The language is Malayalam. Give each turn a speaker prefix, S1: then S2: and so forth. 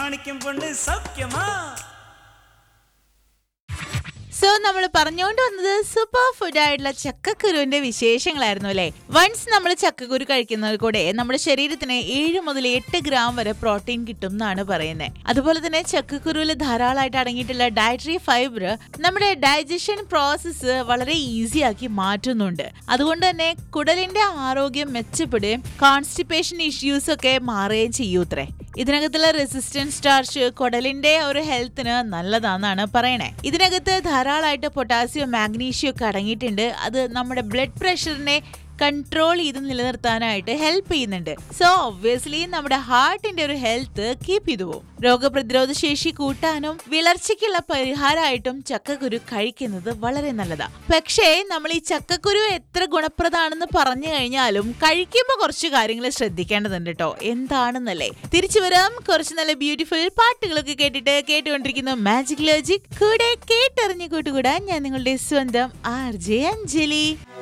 S1: മാണിക്യം പൊണ്ണ് സൗഖ്യമാ
S2: സോ നമ്മൾ പറഞ്ഞുകൊണ്ട് വന്നത് സൂപ്പർ ഫുഡ് ആയിട്ടുള്ള ചക്കക്കുരുവിന്റെ വിശേഷങ്ങളായിരുന്നു അല്ലേ വൺസ് നമ്മൾ ചക്കക്കുരു കഴിക്കുന്നത് കൂടെ നമ്മുടെ ശരീരത്തിന് ഏഴ് മുതൽ എട്ട് ഗ്രാം വരെ പ്രോട്ടീൻ കിട്ടും എന്നാണ് പറയുന്നത് അതുപോലെ തന്നെ ചക്കക്കുരുവിൽ ധാരാളമായിട്ട് അടങ്ങിയിട്ടുള്ള ഡയറ്ററി ഫൈബർ നമ്മുടെ ഡൈജഷൻ പ്രോസസ്സ് വളരെ ഈസി ആക്കി മാറ്റുന്നുണ്ട് അതുകൊണ്ട് തന്നെ കുടലിന്റെ ആരോഗ്യം മെച്ചപ്പെടുകയും കോൺസ്റ്റിപ്പേഷൻ ഇഷ്യൂസ് ഒക്കെ മാറുകയും ചെയ്യൂത്രേ ഇതിനകത്തുള്ള റെസിസ്റ്റൻസ് സ്റ്റാർച്ച് കുടലിന്റെ ഒരു ഹെൽത്തിന് നല്ലതാണെന്നാണ് പറയണേ ഇതിനകത്ത് ധാരാളമായിട്ട് പൊട്ടാസ്യം മാഗ്നീഷ്യം ഒക്കെ അടങ്ങിയിട്ടുണ്ട് അത് നമ്മുടെ ബ്ലഡ് പ്രഷറിനെ കൺട്രോൾ ചെയ്ത് നിലനിർത്താനായിട്ട് ഹെൽപ്പ് ചെയ്യുന്നുണ്ട് സോ ഒബ്വിയസ്ലി നമ്മുടെ ഹാർട്ടിന്റെ ഒരു ഹെൽത്ത് കീപ്പ് ചെയ്തു പോകും രോഗപ്രതിരോധ ശേഷി കൂട്ടാനും വിളർച്ചയ്ക്കുള്ള പരിഹാരമായിട്ടും ചക്കക്കുരു കഴിക്കുന്നത് വളരെ നല്ലതാ പക്ഷേ നമ്മൾ ഈ ചക്കക്കുരു എത്ര ഗുണപ്രദമാണെന്ന് പറഞ്ഞു കഴിഞ്ഞാലും കഴിക്കുമ്പോൾ കുറച്ച് കാര്യങ്ങൾ ശ്രദ്ധിക്കേണ്ടതുണ്ട് കേട്ടോ എന്താണെന്നല്ലേ തിരിച്ചു വരാം കുറച്ച് നല്ല ബ്യൂട്ടിഫുൾ പാട്ടുകളൊക്കെ കേട്ടിട്ട് കേട്ടുകൊണ്ടിരിക്കുന്ന മാജിക് ലോജിക് കൂടെ കേട്ടറിഞ്ഞു കൂട്ടുകൂടാൻ ഞാൻ നിങ്ങളുടെ സ്വന്തം ആർ ജെ അഞ്ജലി